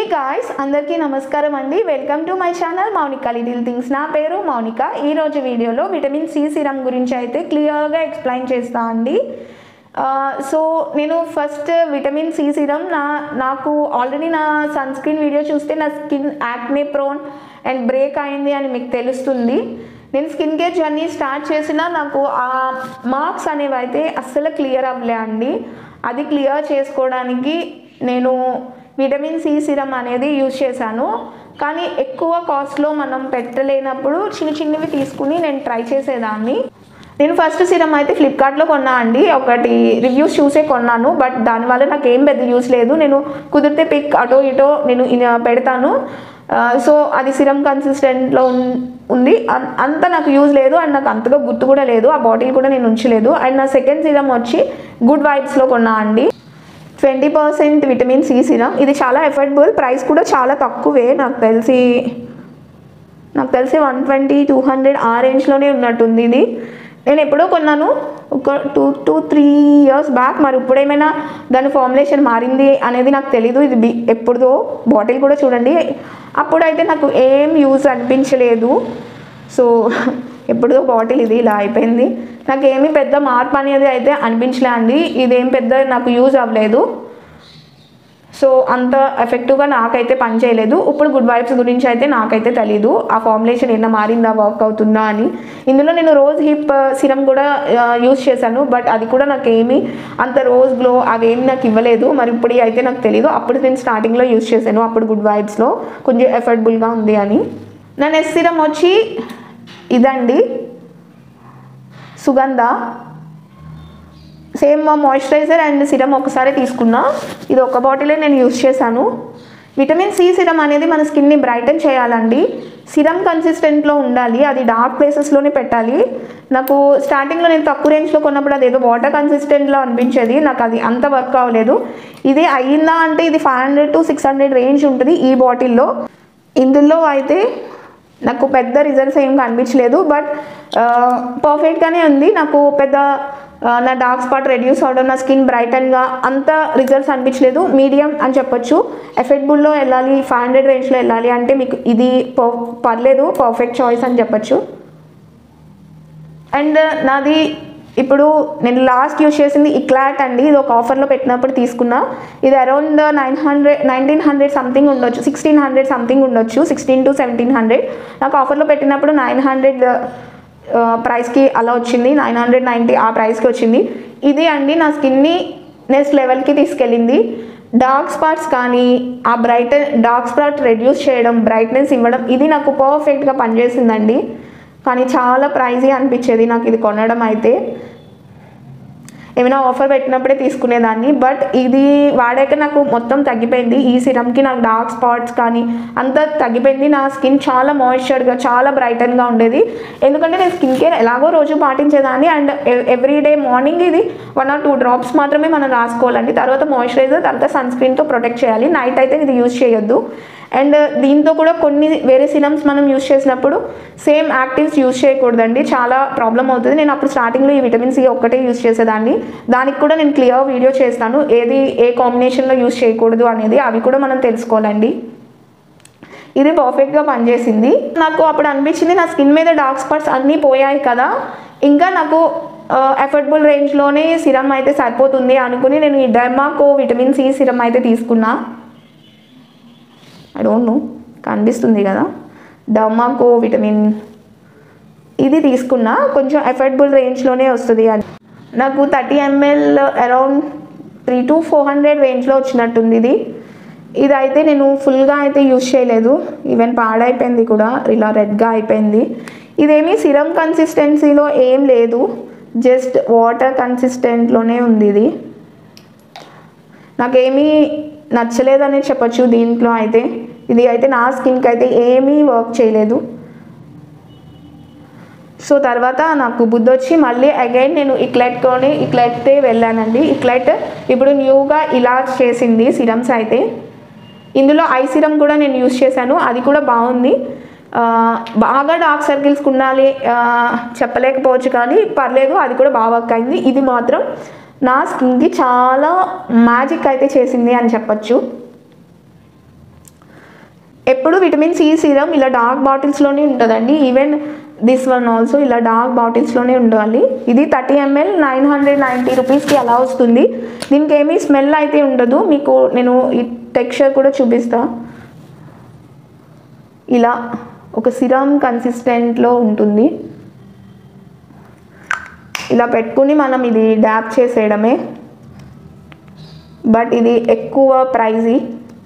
guys అందరికీ నమస్కారం అండి welcome to my channel Mounika little things నా పేరు మౌనిక ఈరోజు వీడియోలో విటమిన్ సి సిరం గురించి అయితే క్లియర్గా ఎక్స్ప్లెయిన్ చేస్తా అండి సో నేను ఫస్ట్ విటమిన్ సి సిరం నా నాకు ఆల్రెడీ నా సన్ స్క్రీన్ వీడియో చూస్తే నా skin acne prone and break అయింది అని మీకు తెలుస్తుంది నేను స్కిన్ కేర్ జర్నీ స్టార్ట్ చేసినా నాకు ఆ మార్క్స్ అనేవి అయితే అస్సలు క్లియర్ అవ్వలే అండి అది క్లియర్ చేసుకోవడానికి నేను విటమిన్ సి సిరం అనేది యూజ్ చేశాను కానీ ఎక్కువ కాస్ట్లో మనం పెట్టలేనప్పుడు చిన్న చిన్నవి తీసుకుని నేను ట్రై చేసేదాన్ని నేను ఫస్ట్ సిరం అయితే ఫ్లిప్కార్ట్లో కొన్నా అండి ఒకటి రివ్యూస్ చూసే కొన్నాను బట్ దానివల్ల నాకు ఏం పెద్ద యూస్ లేదు నేను కుదిరితే పిక్ అటో ఇటో నేను ఇన- పెడతాను సో అది సిరం కన్సిస్టెంట్లో ఉంది అన్- అంత నాకు యూజ్ లేదు అండ్ నాకు అంతగా గుర్తు కూడా లేదు ఆ బాటిల్ కూడా నేను ఉంచలేదు అండ్ నా సెకండ్ సిరం వచ్చి గుడ్ వైబ్స్లో కొన్నా అండి twenty percent vitamin C serum ఇది చాలా ఎఫర్డబుల్ ప్రైస్ కూడా చాలా తక్కువే నాకు తెలిసి నాకు తెలిసి వన్ ట్వంటీ టూ హండ్రెడ్ ఆ రేంజ్లోనే ఉన్నట్టుంది ఇది నేను ఎప్పుడో కొన్నాను ఒక two two three years back మరి ఇప్పుడు ఏమైనా దాని ఫార్ములేషన్ మారింది అనేది నాకు తెలీదు ఇది బి ఎప్పుడుదో బాటిల్ కూడా చూడండి అప్పుడైతే నాకు ఏం యూజ్ అనిపించలేదు సో ఎప్పుడుదో బాటిల్ ఇది ఇలా అయిపోయింది నాకు ఏమీ పెద్ద మార్పు అనేది అయితే అనిపించలే అండి ఇదేం పెద్ద నాకు యూజ్ అవ్వలేదు సో అంత ఎఫెక్టివ్గా నాకైతే పని చేయలేదు ఇప్పుడు గుడ్ వైబ్స్ గురించి అయితే నాకైతే తెలీదు ఆ ఫార్ములేషన్ ఏమైనా మారిందా వర్క్ అవుతుందా అని ఇందులో నేను రోజ్ హిప్ సిరం కూడా యూస్ చేశాను బట్ అది కూడా నాకు ఏమీ అంత రోజ్ గ్లో అవేమి నాకు ఇవ్వలేదు మరి ఇప్పుడు అయితే నాకు తెలియదు అప్పుడు నేను స్టార్టింగ్లో యూస్ చేశాను అప్పుడు గుడ్ వైబ్స్లో కొంచెం ఎఫర్డబుల్గా ఉంది అని నా నెక్స్ట్ సిరం వచ్చి ఇదండి సుగంధ సేమ్ మాయిశ్చరైజర్ అండ్ సిరం ఒకసారి తీసుకున్నా ఇది ఒక బాటిలే నేను యూస్ చేశాను విటమిన్ సి సిరం అనేది మన స్కిన్ని బ్రైటన్ చేయాలండి సిరం కన్సిస్టెంట్లో ఉండాలి అది డార్క్ ప్లేసెస్లోనే పెట్టాలి నాకు స్టార్టింగ్లో నేను తక్కువ రేంజ్లో కొన్నప్పుడు అది ఏదో వాటర్ కన్సిస్టెంట్లో అనిపించేది నాకు అది అంత వర్క్ అవ్వలేదు ఇది అయ్యిందా అంటే ఇది five hundred to six hundred range ఉంటుంది ఈ బాటిల్లో ఇందులో అయితే నాకు పెద్ద రిజల్ట్స్ ఏం కనిపించలేదు బట్ పర్ఫెక్ట్గానే ఉంది నాకు పెద్ద ఆ, నా డార్క్ స్పాట్ రెడ్యూస్ అవడం నా స్కిన్ బ్రైటన్గా అంత రిజల్ట్స్ అనిపించలేదు మీడియం అని చెప్పొచ్చు ఎఫెక్టబుల్లో వెళ్ళాలి ఫైవ్ హండ్రెడ్ రేంజ్లో వెళ్ళాలి అంటే మీకు ఇది పర్ పర్లేదు పర్ఫెక్ట్ చాయిస్ అని చెప్పొచ్చు అండ్ నాది ఇప్పుడు నేను లాస్ట్ యూస్ చేసింది ఇక్లాట్ అండి ఇది ఒక ఆఫర్లో పెట్టినప్పుడు తీసుకున్నా ఇది around nine hundred nineteen hundred something ఉండొచ్చు సిక్స్టీన్ హండ్రెడ్ సంథింగ్ ఉండొచ్చు సిక్స్టీన్ టు సెవెంటీన్ హండ్రెడ్ నాకు ఆఫర్లో పెట్టినప్పుడు నైన్ హండ్రెడ్ ప్రైస్కి అలా వచ్చింది నైన్ హండ్రెడ్ నైంటీ ఆ ప్రైస్కి వచ్చింది ఇది అండి నా స్కిన్ని నెక్స్ట్ లెవెల్కి తీసుకెళ్ళింది డార్క్ స్పాట్స్ కానీ ఆ బ్రైట్ డార్క్ స్పాట్ రెడ్యూస్ చేయడం బ్రైట్నెస్ ఇవ్వడం ఇది నాకు పర్ఫెక్ట్గా పనిచేసిందండి కానీ చాలా ప్రైజీ అనిపించేది నాకు ఇది కొనడం అయితే ఏమైనా ఆఫర్ పెట్టినప్పుడే తీసుకునేదాన్ని బట్ ఇది వాడాక నాకు మొత్తం తగ్గిపోయింది ఈ సిరమ్కి నాకు డార్క్ స్పాట్స్ కానీ అంతా తగ్గిపోయింది నా స్కిన్ చాలా మాయిశ్చర్గా చాలా బ్రైటన్గా ఉండేది ఎందుకంటే నేను స్కిన్ కేర్ ఎలాగో రోజు పాటించేదాన్ని అండ్ ఎవ్రీ డే మార్నింగ్ ఇది వన్ ఆర్ టూ డ్రాప్స్ మాత్రమే మనం రాసుకోవాలండి తర్వాత మాయిశ్చరైజర్ తర్వాత సన్ స్క్రీన్తో ప్రొటెక్ట్ చేయాలి నైట్ అయితే ఇది యూజ్ చేయొద్దు అండ్ దీంతో కూడా కొన్ని వేరే సిరమ్స్ మనం యూజ్ చేసినప్పుడు సేమ్ యాక్టివ్స్ యూజ్ చేయకూడదండి చాలా ప్రాబ్లం అవుతుంది నేను అప్పుడు స్టార్టింగ్లో ఈ విటమిన్ సి ఒక్కటే యూజ్ చేసేదాన్ని దానికి కూడా నేను క్లియర్ వీడియో చేస్తాను ఏది ఏ కాంబినేషన్లో యూజ్ చేయకూడదు అనేది అవి కూడా మనం తెలుసుకోవాలండి ఇది పర్ఫెక్ట్గా పనిచేసింది నాకు అప్పుడు అనిపించింది నా స్కిన్ మీద డార్క్ స్పాట్స్ అన్నీ పోయాయి కదా ఇంకా నాకు ఎఫర్డబుల్ రేంజ్లోనే సిరం అయితే సరిపోతుంది అనుకుని నేను ఈ డెర్మాకో విటమిన్ సి సిరం అయితే తీసుకున్నా ఐ డోంట్ నో కనిపిస్తుంది కదా డర్మాకో విటమిన్ ఇది తీసుకున్నా కొంచెం ఎఫర్డబుల్ రేంజ్లోనే వస్తుంది అని నాకు thirty ML around three to four hundred రేంజ్లో వచ్చినట్టుంది ఇది ఇది అయితే నేను ఫుల్గా అయితే యూజ్ చేయలేదు ఈవెన్ పాడైపోయింది కూడా ఇలా రెడ్గా అయిపోయింది ఇదేమీ సిరం కన్సిస్టెన్సీలో ఏం లేదు జస్ట్ వాటర్ కన్సిస్టెంట్లోనే ఉంది ఇది నాకేమీ నచ్చలేదని చెప్పొచ్చు దీంట్లో అయితే ఇది అయితే నా స్కిన్కి అయితే ఏమీ వర్క్ చేయలేదు సో తర్వాత నాకు బుద్ధి వచ్చి మళ్ళీ అగైన్ నేను ఇక్లెట్తోనే ఇక్లెట్తే వెళ్ళానండి ఇక్లెట్ ఇప్పుడు న్యూగా ఇలా చేసింది సిరమ్స్ అయితే ఇందులో ఐ సిరం కూడా నేను యూస్ చేశాను అది కూడా బాగుంది ఆ, బాగా డార్క్ సర్కిల్స్ ఉండాలి ఆ, చెప్పలేకపోవచ్చు కానీ పర్లేదు అది కూడా బాగా వర్క్ అయింది ఇది మాత్రం నా స్కిన్కి చాలా మ్యాజిక్ అయితే చేసింది అని చెప్పచ్చు ఎప్పుడు విటమిన్ సి సీరం ఇలా డార్క్ బాటిల్స్లోనే ఉంటుందండి ఈవెన్ దిస్ వన్ ఆల్సో ఇలా డార్క్ బాటిల్స్లోనే ఉండాలి ఇది thirty ML nine hundred ninety రూపీస్కి అలా వస్తుంది దీనికి ఏమీ స్మెల్ అయితే ఉండదు మీకు నేను ఈ టెక్స్చర్ కూడా చూపిస్తా ఇలా ఒక సిరమ్ కన్సిస్టెంట్లో ఉంటుంది ఇలా పెట్టుకుని మనం ఇది డ్యాప్ చేసేయడమే బట్ ఇది ఎక్కువ ప్రైజీ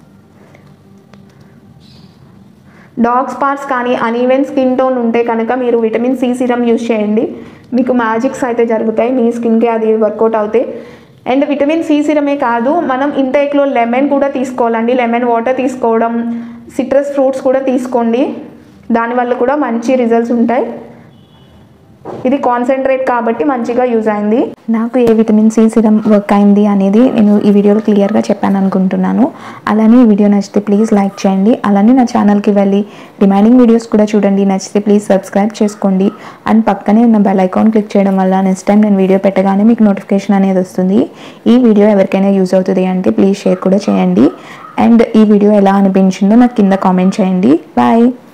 డాగ్ స్పాట్స్ కానీ అన్ఈవెన్ స్కిన్ టోన్ ఉంటే కనుక మీరు విటమిన్ సి సిరమ్ యూజ్ చేయండి మీకు మ్యాజిక్స్ అయితే జరుగుతాయి మీ స్కిన్కి అది వర్కౌట్ అవుతాయి అండ్ విటమిన్ సి సిరమే కాదు మనం ఇంటేక్లో లెమన్ కూడా తీసుకోవాలండి లెమన్ వాటర్ తీసుకోవడం సిట్రస్ ఫ్రూట్స్ కూడా తీసుకోండి దానివల్ల కూడా మంచి రిజల్ట్స్ ఉంటాయి ఇది కాన్సన్ట్రేట్ కాబట్టి మంచిగా యూజ్ అయింది నాకు ఏ విటమిన్ సి సిరం వర్క్ అయింది అనేది నేను ఈ వీడియోలో క్లియర్గా చెప్పాను అనుకుంటున్నాను అలానే ఈ వీడియో నచ్చితే ప్లీజ్ లైక్ చేయండి అలానే నా ఛానల్కి వెళ్ళి రిమైనింగ్ వీడియోస్ కూడా చూడండి నచ్చితే ప్లీజ్ సబ్స్క్రైబ్ చేసుకోండి అండ్ పక్కనే ఉన్న బెల్ ఐకాన్ క్లిక్ చేయడం వల్ల నెక్స్ట్ టైం నేను వీడియో పెట్టగానే మీకు నోటిఫికేషన్ అనేది వస్తుంది ఈ వీడియో ఎవరికైనా యూజ్ అవుతుంది అంటే ప్లీజ్ షేర్ కూడా చేయండి అండ్ ఈ వీడియో ఎలా అనిపించిందో నాకు కింద కామెంట్ చేయండి బాయ్